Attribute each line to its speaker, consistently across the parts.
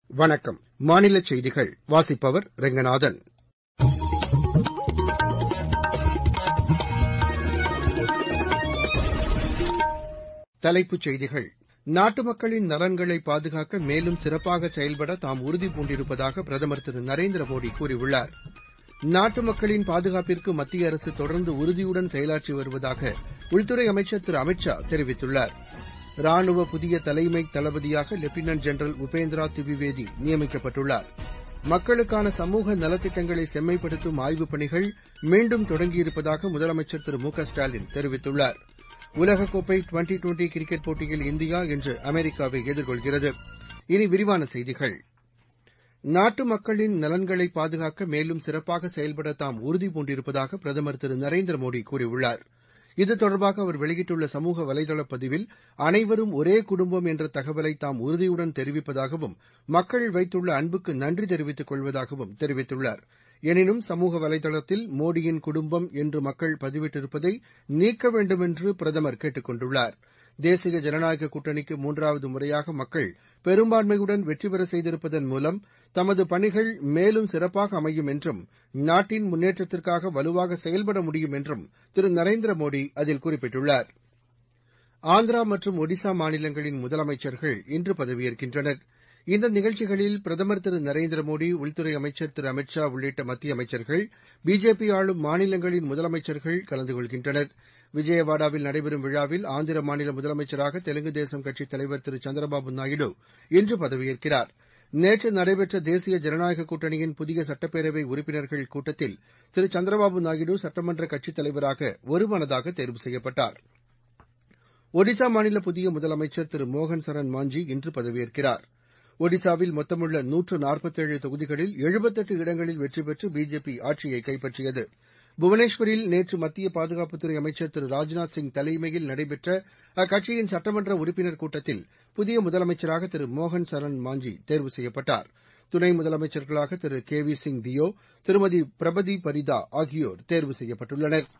Speaker 1: வணக்கம் மாநிலச் செய்திகள் வாசிப்பவர் ரெங்கநாதன் தலைப்புச் செய்திகள் நாட்டு மக்களின் நலன்களை பாதுகாக்க மேலும் சிறப்பாக செயல்பட தாம் உறுதிபூண்டிருப்பதாக பிரதமர் திரு நரேந்திர மோடி கூறியுள்ளார் நாட்டு மக்களின் பாதுகாப்பிற்கு மத்திய அரசு தொடர்ந்து உறுதியுடன் செயலாற்றி வருவதாக உள்துறை அமைச்சர் திரு அமித் ஷா தெரிவித்துள்ளார் ராணுவ புதிய தலைமை தளபதியாக லெப்டினன்ட் ஜெனரல் உபேந்திரா திவிவேதி நியமிக்கப்பட்டுள்ளார் மக்களுக்கான சமூக நலத்திட்டங்களை செம்மைப்படுத்தும் ஆய்வுப் பணிகள் மீண்டும் தொடங்கியிருப்பதாக முதலமைச்சர் திரு மு க ஸ்டாலின் தெரிவித்துள்ளார் உலகக்கோப்பை டுவெண்டி டுவெண்டி கிரிக்கெட் போட்டியில் இந்தியா இன்று அமெரிக்காவை எதிர்கொள்கிறது இனி விரிவான செய்திகள் நாட்டு மக்களின் நலன்களை பாதுகாக்க மேலும் சிறப்பாக செயல்பட தாம் உறுதிபூண்டிருப்பதாக பிரதமர் திரு நரேந்திர மோடி கூறியுள்ளார் இது தொடர்பாக அவர் வெளியிட்டுள்ள சமூக வலைதள பதிவில் அனைவரும் ஒரே குடும்பம் என்ற தகவலை தாம் உறுதியுடன் தெரிவிப்பதாகவும் மக்கள் வைத்துள்ள அன்புக்கு நன்றி தெரிவித்துக் கொள்வதாகவும் தெரிவித்துள்ளார் எனினும் சமூக வலைதளத்தில் மோடியின் குடும்பம் என்று மக்கள் பதிவிட்டிருப்பதை நீக்க வேண்டுமென்று பிரதமர் கேட்டுக் கொண்டுள்ளார் தேசிய ஜனநாயக கூட்டணிக்கு மூன்றாவது முறையாக மக்கள் பெரும்பான்மையுடன் வெற்றி பெற செய்திருப்பதன் மூலம் தமது பணிகள் மேலும் சிறப்பாக அமையும் என்றும் நாட்டின் முன்னேற்றத்திற்காக வலுவாக செயல்பட முடியும் என்றும் திரு நரேந்திர மோடி அதில் குறிப்பிட்டுள்ளார் ஆந்திரா மற்றும் ஒடிசா மாநிலங்களின் முதலமைச்சர்கள் இன்று பதவியேற்கின்றனர் இந்த நிகழ்ச்சிகளில் பிரதமர் திரு நரேந்திர மோடி உள்துறை அமைச்சர் திரு அமித் ஷா உள்ளிட்ட மத்திய அமைச்சர்கள் பிஜேபி ஆளும் மாநிலங்களின் முதலமைச்சர்கள் கலந்து கொள்கின்றனர் விஜயவாடாவில் நடைபெறும் விழாவில் ஆந்திர மாநில முதலமைச்சராக தெலுங்கு தேசம் கட்சித் தலைவர் திரு சந்திரபாபு நாயுடு இன்று பதவியேற்கிறார் நேற்று நடைபெற்ற தேசிய ஜனநாயக கூட்டணியின் புதிய சட்டப்பேரவை உறுப்பினர்கள் கூட்டத்தில் திரு சந்திரபாபு நாயுடு சட்டமன்ற கட்சித் தலைவராக ஒருமனதாக தேர்வு செய்யப்பட்டார் ஒடிசா மாநில புதிய முதலமைச்சர் திரு மோகன் சரண் மாஞ்சி இன்று பதவியேற்கிறார் ஒடிசாவில் மொத்தமுள்ள நூற்று நாற்பத்தேழு தொகுதிகளில் எழுபத்தெட்டு இடங்களில் வெற்றி பெற்று பிஜேபி ஆட்சியை கைப்பற்றியது புவனேஸ்வரில் நேற்று மத்திய பாதுகாப்புத்துறை அமைச்சர் திரு ராஜ்நாத் சிங் தலைமையில் நடைபெற்ற அக்கட்சியின் சட்டமன்ற உறுப்பினர் கூட்டத்தில் புதிய முதலமைச்சராக திரு மோகன் சரண் மாஞ்சி தேர்வு செய்யப்பட்டார் துணை முதலமைச்சர்களாக திரு கே வி சிங் தியோ திருமதி பிரபதி பரிதா ஆகியோர் தேர்வு செய்யப்பட்டுள்ளனர்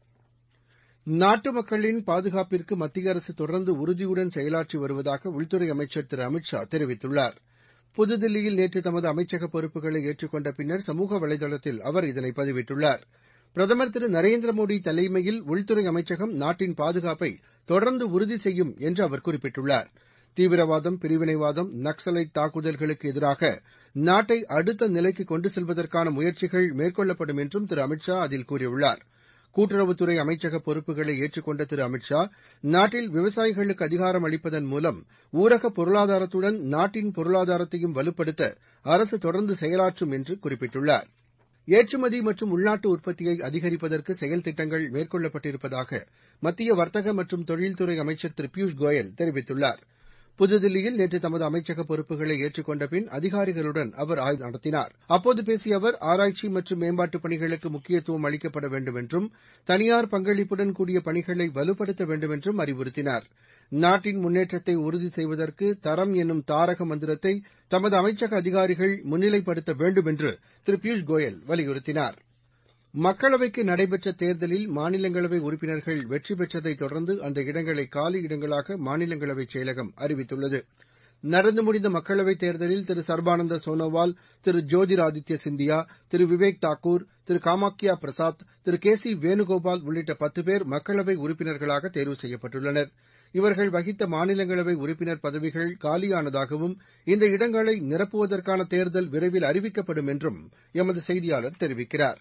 Speaker 1: நாட்டு மக்களின் பாதுகாப்பிற்கு மத்திய அரசு தொடர்ந்து உறுதியுடன் செயலாற்றி வருவதாக உள்துறை அமைச்சர் திரு அமித் ஷா தெரிவித்துள்ளார் புதுதில்லியில் நேற்று தமது அமைச்சக பொறுப்புகளை ஏற்றுக்கொண்ட பின்னர் சமூக வலைதளத்தில் அவர் இதனை பதிவிட்டுள்ளார் பிரதமர் திரு நரேந்திர மோடி தலைமையில் உள்துறை அமைச்சகம் நாட்டின் பாதுகாப்பை தொடர்ந்து உறுதி செய்யும் என்று அவர் குறிப்பிட்டுள்ளார் தீவிரவாதம் பிரிவினைவாதம் நக்சலைட் தாக்குதல்களுக்கு எதிராக நாட்டை அடுத்த நிலைக்கு கொண்டு செல்வதற்கான முயற்சிகள் மேற்கொள்ளப்படும் என்றும் திரு அமித் ஷா அதில் கூறியுள்ளார் கூட்டுறவுத்துறை அமைச்சக பொறுப்புகளை ஏற்றுக்கொண்ட திரு அமித் ஷா நாட்டில் விவசாயிகளுக்கு அதிகாரம் அளிப்பதன் மூலம் ஊரக பொருளாதாரத்துடன் நாட்டின் பொருளாதாரத்தையும் வலுப்படுத்த அரசு தொடர்ந்து செயலாற்றும் என்று குறிப்பிட்டுள்ளார் ஏற்றுமதி மற்றும் உள்நாட்டு உற்பத்தியை அதிகரிப்பதற்கு செயல் திட்டங்கள் மேற்கொள்ளப்பட்டிருப்பதாக மத்திய வர்த்தக மற்றும் தொழில்துறை அமைச்சர் திரு பியூஷ் கோயல் தெரிவித்துள்ளார் புதுதில்லியில் நேற்று தமது அமைச்சக பொறுப்புகளை ஏற்றுக்கொண்ட பின் அதிகாரிகளுடன் அவர் ஆய்வு நடத்தினார் அப்போது பேசிய அவர் ஆராய்ச்சி மற்றும் மேம்பாட்டுப் பணிகளுக்கு முக்கியத்துவம் அளிக்கப்பட வேண்டும் என்றும் தனியார் பங்களிப்புடன் கூடிய பணிகளை வலுப்படுத்த வேண்டும் என்றும் அறிவுறுத்தினார் நாட்டின் முன்னேற்றத்தை உறுதி செய்வதற்கு தரம் என்னும் தாரக மந்திரத்தை தமது அமைச்சக அதிகாரிகள் முன்னிலைப்படுத்த வேண்டும் என்று திரு பியூஷ் கோயல் வலியுறுத்தினார் மக்களவைக்கு நடைபெற்ற தேர்தலில் மாநிலங்களவை உறுப்பினர்கள் வெற்றி பெற்றதை தொடர்ந்து அந்த இடங்களை காலி இடங்களாக மாநிலங்களவை செயலகம் அறிவித்துள்ளது நடந்து முடிந்த மக்களவைத் தேர்தலில் திரு சர்பானந்த சோனோவால் திரு ஜோதிராதித்ய சிந்தியா திரு விவேக் தாக்கூர் திரு காமாக்கியா பிரசாத் திரு கே சி வேணுகோபால் உள்ளிட்ட பத்து பேர் மக்களவை உறுப்பினர்களாக தேர்வு செய்யப்பட்டுள்ளனர் இவர்கள் வகித்த மாநிலங்களவை உறுப்பினர் பதவிகள் காலியானதாகவும் இந்த இடங்களை நிரப்புவதற்கான தேர்தல் விரைவில் அறிவிக்கப்படும் என்றும் எமது செய்தியாளர் தெரிவிக்கிறார்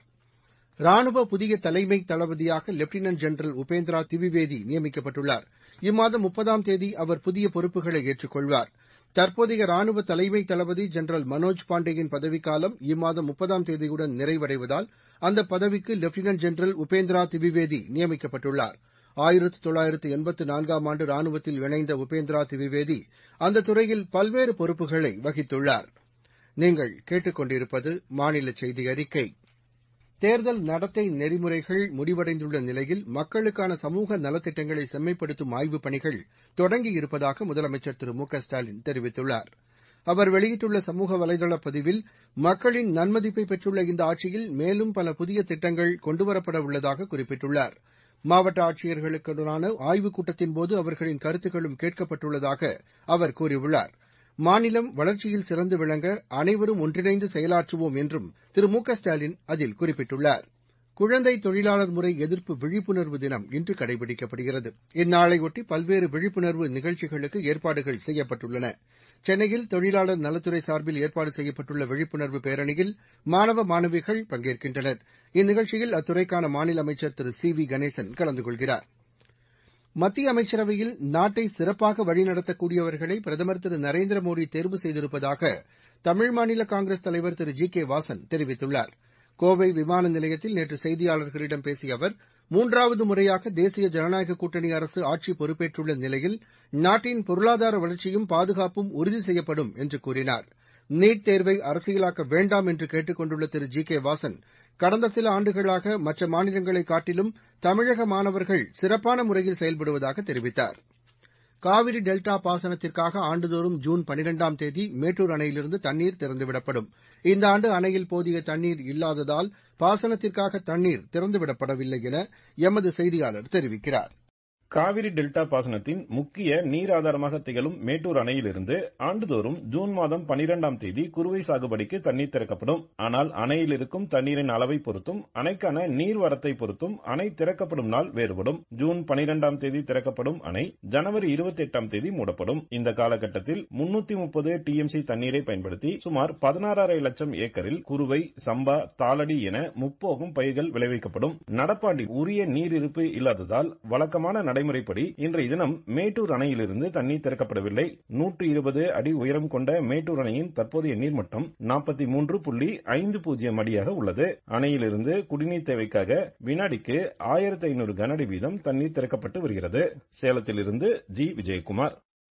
Speaker 1: ராணுவ புதிய தலைமை தளபதியாக லெப்டினன்ட் ஜெனரல் உபேந்திரா திவிவேதி நியமிக்கப்பட்டுள்ளார் இம்மாதம் முப்பதாம் தேதி அவர் புதிய பொறுப்புகளை ஏற்றுக்கொள்வார் தற்போதைய ராணுவ தலைமை தளபதி ஜெனரல் மனோஜ் பாண்டேயின் பதவிக்காலம் இம்மாதம் முப்பதாம் தேதியுடன் நிறைவடைவதால் அந்த பதவிக்கு லெப்டினன்ட் ஜெனரல் உபேந்திரா திவிவேதி நியமிக்கப்பட்டுள்ளார் ஆயிரத்து தொள்ளாயிரத்து எண்பத்து நான்காம் ஆண்டு ராணுவத்தில் இணைந்த உபேந்திரா திவிவேதி அந்த துறையில் பல்வேறு பொறுப்புகளை வகித்துள்ளார் நீங்கள் கேட்டுக் கொண்டிருப்பது மாநில செய்தி அறிக்கை தேர்தல் நடத்தை நெறிமுறைகள் முடிவடைந்துள்ள நிலையில் மக்களுக்கான சமூக நலத்திட்டங்களை செம்மைப்படுத்தும் ஆய்வுப் பணிகள் தொடங்கியிருப்பதாக முதலமைச்சர் திரு மு க ஸ்டாலின் தெரிவித்துள்ளார் அவர் வெளியிட்டுள்ள சமூக வலைதள பதிவில் மக்களின் நன்மதிப்பை பெற்றுள்ள இந்த ஆட்சியில் மேலும் பல புதிய திட்டங்கள் கொண்டுவரப்பட உள்ளதாக குறிப்பிட்டுள்ளார் மாவட்ட ஆட்சியர்களுடனான ஆய்வுக் கூட்டத்தின்போது அவர்களின் கருத்துக்களும் கேட்கப்பட்டுள்ளதாக அவர் கூறியுள்ளார் மாநிலம் வளர்ச்சியில் சிறந்து விளங்க அனைவரும் ஒன்றிணைந்து செயலாற்றுவோம் என்றும் திரு மு க ஸ்டாலின் அதில் குறிப்பிட்டுள்ளார் குழந்தை தொழிலாளர் முறை எதிர்ப்பு விழிப்புணர்வு தினம் இன்று கடைபிடிக்கப்படுகிறது இந்நாளையொட்டி பல்வேறு விழிப்புணர்வு நிகழ்ச்சிகளுக்கு ஏற்பாடுகள் செய்யப்பட்டுள்ளன சென்னையில் தொழிலாளர் நலத்துறை சார்பில் ஏற்பாடு செய்யப்பட்டுள்ள விழிப்புணர்வு பேரணியில் மாணவ மாணவிகள் பங்கேற்கின்றனர் இந்நிகழ்ச்சியில் அத்துறைக்கான மாநில அமைச்சர் திரு சி வி கணேசன் கலந்து கொள்கிறார் மத்திய அமைச்சரவையில் நாட்டை சிறப்பாக வழிநடத்தக்கூடியவர்களை பிரதமர் திரு நரேந்திர மோடி தேர்வு செய்திருப்பதாக தமிழ் மாநில காங்கிரஸ் தலைவர் திரு ஜி கே வாசன் தெரிவித்துள்ளார் கோவை விமான நிலையத்தில் நேற்று செய்தியாளர்களிடம் பேசிய அவர் மூன்றாவது முறையாக தேசிய ஜனநாயக கூட்டணி அரசு ஆட்சி பொறுப்பேற்றுள்ள நிலையில் நாட்டின் பொருளாதார வளர்ச்சியும் பாதுகாப்பும் உறுதி செய்யப்படும் என்று கூறினார் நீட் தேர்வை அரசியலாக்க வேண்டாம் என்று கேட்டுக் கொண்டுள்ள திரு ஜி கே வாசன் கடந்த சில ஆண்டுகளாக மற்ற மாநிலங்களை காட்டிலும் தமிழக மாணவர்கள் சிறப்பான முறையில் செயல்படுவதாக தெரிவித்தார் காவிரி டெல்டா பாசனத்திற்காக ஆண்டுதோறும் ஜூன் பனிரெண்டாம் தேதி மேட்டூர் அணையிலிருந்து தண்ணீர் திறந்துவிடப்படும் இந்த ஆண்டு அணையில் போதிய தண்ணீர் இல்லாததால் பாசனத்திற்காக தண்ணீர் திறந்துவிடப்படவில்லை என எமது செய்தியாளர் தெரிவிக்கிறார்
Speaker 2: காவிரி டெல்டா பாசனத்தின் முக்கிய நீர் ஆதாரமாக திகழும் மேட்டூர் அணையிலிருந்து ஆண்டுதோறும் ஜூன் மாதம் பனிரெண்டாம் தேதி குறுவை சாகுபடிக்கு தண்ணீர் திறக்கப்படும் ஆனால் அணையில் இருக்கும் தண்ணீரின் அளவை பொறுத்தும் அணைக்கான நீர்வரத்தை பொறுத்தும் அணை திறக்கப்படும் நாள் வேறுபடும் ஜூன் பனிரெண்டாம் தேதி திறக்கப்படும் அணை ஜனவரி இருபத்தி எட்டாம் தேதி மூடப்படும் இந்த காலகட்டத்தில் முன்னூத்தி முப்பது டிஎம்சி தண்ணீரை பயன்படுத்தி சுமார் பதினாறரை லட்சம் ஏக்கரில் குறுவை சம்பா தாளடி என முப்போகும் பயிர்கள் விளைவிக்கப்படும் நடப்பாண்டில் உரிய நீர் இருப்பு இல்லாததால் வழக்கமான நடைமுறைப்படி இன்றைய தினம் மேட்டூர் அணையிலிருந்து தண்ணீர் திறக்கப்படவில்லை நூற்று இருபது அடி உயரம் கொண்ட மேட்டூர் அணையின் தற்போதைய நீர்மட்டம் நாற்பத்தி மூன்று புள்ளி ஐந்து பூஜ்ஜியம் அடியாக உள்ளது அணையிலிருந்து குடிநீர் தேவைக்காக வினாடிக்கு ஆயிரத்தி ஐநூறு கனஅடி வீதம் தண்ணீர் திறக்கப்பட்டு வருகிறது சேலத்திலிருந்து ஜி விஜயகுமார்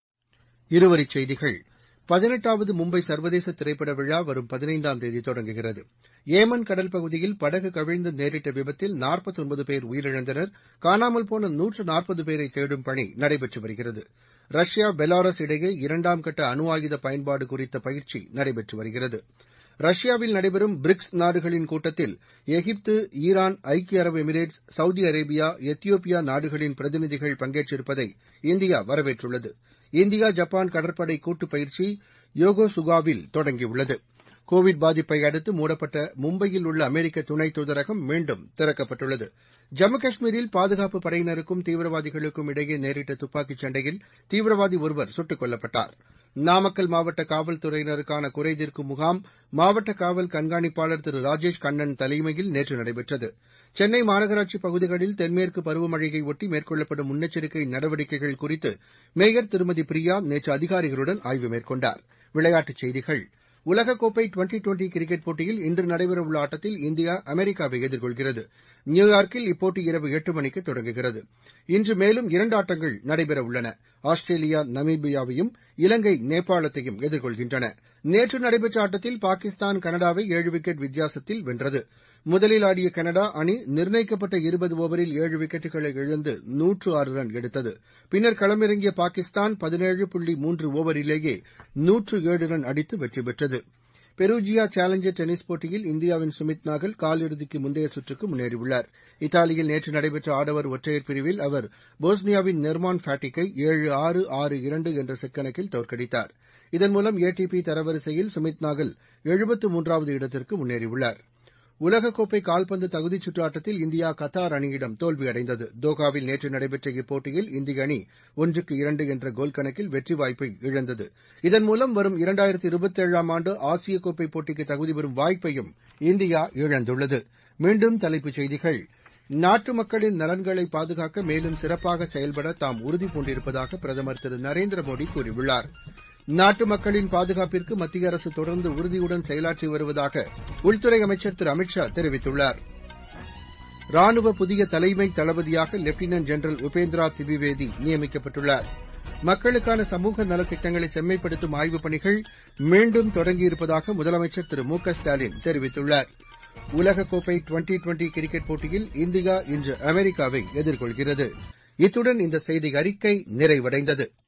Speaker 1: இருவரிச் செய்திகள் பதினெட்டாவது மும்பை சர்வதேச திரைப்பட விழா வரும் பதினைந்தாம் தேதி தொடங்குகிறது ஏமன் கடல் பகுதியில் படகு கவிழ்ந்து நேரிட்ட விபத்தில் நாற்பத்தொன்பது பேர் உயிரிழந்தனர் காணாமல் போன நூற்று நாற்பது பேரை தேடும் பணி நடைபெற்று வருகிறது ரஷ்யா பெலாரஸ் இடையே இரண்டாம் கட்ட அணு ஆயுத பயன்பாடு குறித்த பயிற்சி நடைபெற்று வருகிறது ரஷ்யாவில் நடைபெறும் பிரிக்ஸ் நாடுகளின் கூட்டத்தில் எகிப்து ஈரான் ஐக்கிய அரபு எமிரேட்ஸ் சவுதி அரேபியா எத்தியோப்பியா நாடுகளின் பிரதிநிதிகள் பங்கேற்றிருப்பதை இந்தியா வரவேற்றுள்ளது இந்தியா ஜப்பான் கடற்படை கூட்டுப் பயிற்சி யோகோசுகாவில் தொடங்கியுள்ளது கோவிட் பாதிப்பை அடுத்து மூடப்பட்ட மும்பையில் உள்ள அமெரிக்க துணை தூதரகம் மீண்டும் திறக்கப்பட்டுள்ளது ஜம்மு காஷ்மீரில் பாதுகாப்பு படையினருக்கும் தீவிரவாதிகளுக்கும் இடையே நேரிட்ட துப்பாக்கிச் சண்டையில் தீவிரவாதி ஒருவர் சுட்டுக் கொல்லப்பட்டார் நாமக்கல் மாவட்ட காவல்துறையினருக்கான குறைதீர்க்கும் முகாம் மாவட்ட காவல் கண்காணிப்பாளர் திரு ராஜேஷ் கண்ணன் தலைமையில் நேற்று நடைபெற்றது சென்னை மாநகராட்சி பகுதிகளில் தென்மேற்கு பருவமழையை ஒட்டி மேற்கொள்ளப்படும் முன்னெச்சரிக்கை நடவடிக்கைகள் குறித்து மேயர் திருமதி பிரியா நேற்று அதிகாரிகளுடன் ஆய்வு மேற்கொண்டார் விளையாட்டுச் செய்திகள் உலகக்கோப்பை டுவெண்டி டுவெண்டி கிரிக்கெட் போட்டியில் இன்று நடைபெறவுள்ள ஆட்டத்தில் இந்தியா அமெரிக்காவை எதிர்கொள்கிறது நியூயார்க்கில் இப்போட்டி இரவு எட்டு மணிக்கு தொடங்குகிறது இன்று மேலும் இரண்டு ஆட்டங்கள் நடைபெறவுள்ளன ஆஸ்திரேலியா நமீபியாவையும் இலங்கை நேபாளத்தையும் எதிர்கொள்கின்றன நேற்று நடைபெற்ற ஆட்டத்தில் பாகிஸ்தான் கனடாவை ஏழு விக்கெட் வித்தியாசத்தில் வென்றது முதலில் ஆடிய கனடா அணி நிர்ணயிக்கப்பட்ட இருபது ஓவரில் ஏழு விக்கெட்டுகளை இழந்து நூற்று ஆறு ரன் எடுத்தது பின்னர் களமிறங்கிய பாகிஸ்தான் பதினேழு புள்ளி மூன்று ஓவரிலேயே நூற்று ஏழு ரன் அடித்து வெற்றி பெற்றது பெருஜியா சேலஞ்சர் டென்னிஸ் போட்டியில் இந்தியாவின் சுமித் நாகல் காலிறுதிக்கு முந்தைய சுற்றுக்கு முன்னேறியுள்ளார் இத்தாலியில் நேற்று நடைபெற்ற ஆடவர் ஒற்றையர் பிரிவில் அவர் போஸ்னியாவின் நெர்மான் ஃபேட்டிக்கை ஏழு ஆறு ஆறு இரண்டு என்ற செட் கணக்கில் தோற்கடித்தார் இதன் மூலம் ஏடிபி தரவரிசையில் சுமித் நாகல் எழுபத்து மூன்றாவது இடத்திற்கு முன்னேறியுள்ளார் உலகக்கோப்பை கால்பந்து தகுதிச் சுற்று ஆட்டத்தில் இந்தியா கத்தார் அணியிடம் தோல்வியடைந்தது தோஹாவில் நேற்று நடைபெற்ற இப்போட்டியில் இந்திய அணி ஒன்றுக்கு இரண்டு என்ற கோல் கணக்கில் வெற்றி வாய்ப்பை இழந்தது இதன் மூலம் வரும் இரண்டாயிரத்து இருபத்தேழாம் ஆண்டு ஆசிய கோப்பை போட்டிக்கு தகுதி பெறும் வாய்ப்பையும் இந்தியா இழந்துள்ளது மீண்டும் தலைப்புச் செய்திகள் நாட்டு மக்களின் நலன்களை பாதுகாக்க மேலும் சிறப்பாக செயல்பட தாம் உறுதிபூண்டிருப்பதாக பிரதமர் திரு நரேந்திர மோடி கூறியுள்ளார் நாட்டு மக்களின் பாதுகாப்பிற்கு மத்திய அரசு தொடர்ந்து உறுதியுடன் செயலாற்றி வருவதாக உள்துறை அமைச்சர் திரு அமித் ஷா தெரிவித்துள்ளார் ராணுவ புதிய தலைமை தளபதியாக லெப்டினன்ட் ஜெனரல் உபேந்திரா திவிவேதி நியமிக்கப்பட்டுள்ளார் மக்களுக்கான சமூக நலத்திட்டங்களை செம்மைப்படுத்தும் ஆய்வுப் பணிகள் மீண்டும் தொடங்கியிருப்பதாக முதலமைச்சர் திரு மு க ஸ்டாலின் தெரிவித்துள்ளார் உலகக்கோப்பை டுவெண்டி டுவெண்டி கிரிக்கெட் போட்டியில் இந்தியா இன்று அமெரிக்காவை எதிர்கொள்கிறது இத்துடன் இந்த செய்தி அறிக்கை நிறைவடைந்தது